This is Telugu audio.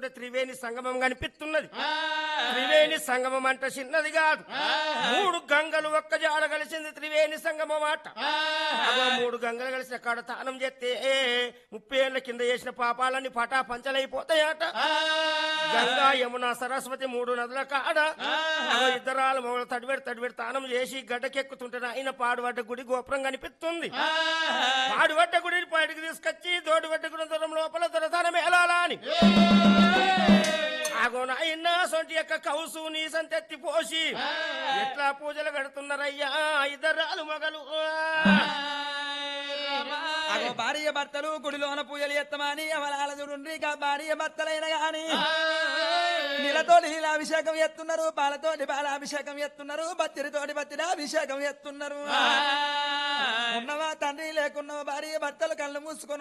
చూస్తుంటే త్రివేణి సంగమం కనిపిస్తున్నది త్రివేణి సంగమం అంటే చిన్నది కాదు మూడు గంగలు ఒక్క జాడ కలిసింది త్రివేణి సంగమం ఆట అగో మూడు గంగలు కలిసిన కాడ తానం చేస్తే ముప్పై ఏళ్ల కింద చేసిన పాపాలన్నీ పటా పంచలైపోతాయట గంగా యమున సరస్వతి మూడు నదుల కాడ అగో ఇద్దరాలు మొగలు తడివెడి తడివెడి తానం చేసి గడ్డకెక్కుతుంటే ఆయన పాడుబడ్డ గుడి గోపురం కనిపిస్తుంది పాడుబడ్డ గుడిని బయటకు తీసుకొచ్చి తోడుబడ్డ గుడి దూరం లోపల దొరతనం ఎలాలా అని ఆగో నాయన సొంటి యొక్క కౌసు నీ సంతెత్తి పోసి ఎట్లా పూజలు కడుతున్నారయ్యా ఇద్దరాలు మగలు అగో భార్య భర్తలు గుడిలోన పూజలు ఎత్తమని అవలాల చూడుండ్రి ఇక భార్య భర్తలైన గాని నీళ్ళతోటి నీలాభిషేకం ఎత్తున్నారు పాలతోటి పాలాభిషేకం ఎత్తున్నారు బత్తిరితోటి బత్తిరి అభిషేకం ఎత్తున్నారు ఉన్నవా తండ్రి లేకున్నవా భార్య భర్తలు కళ్ళు మూసుకొని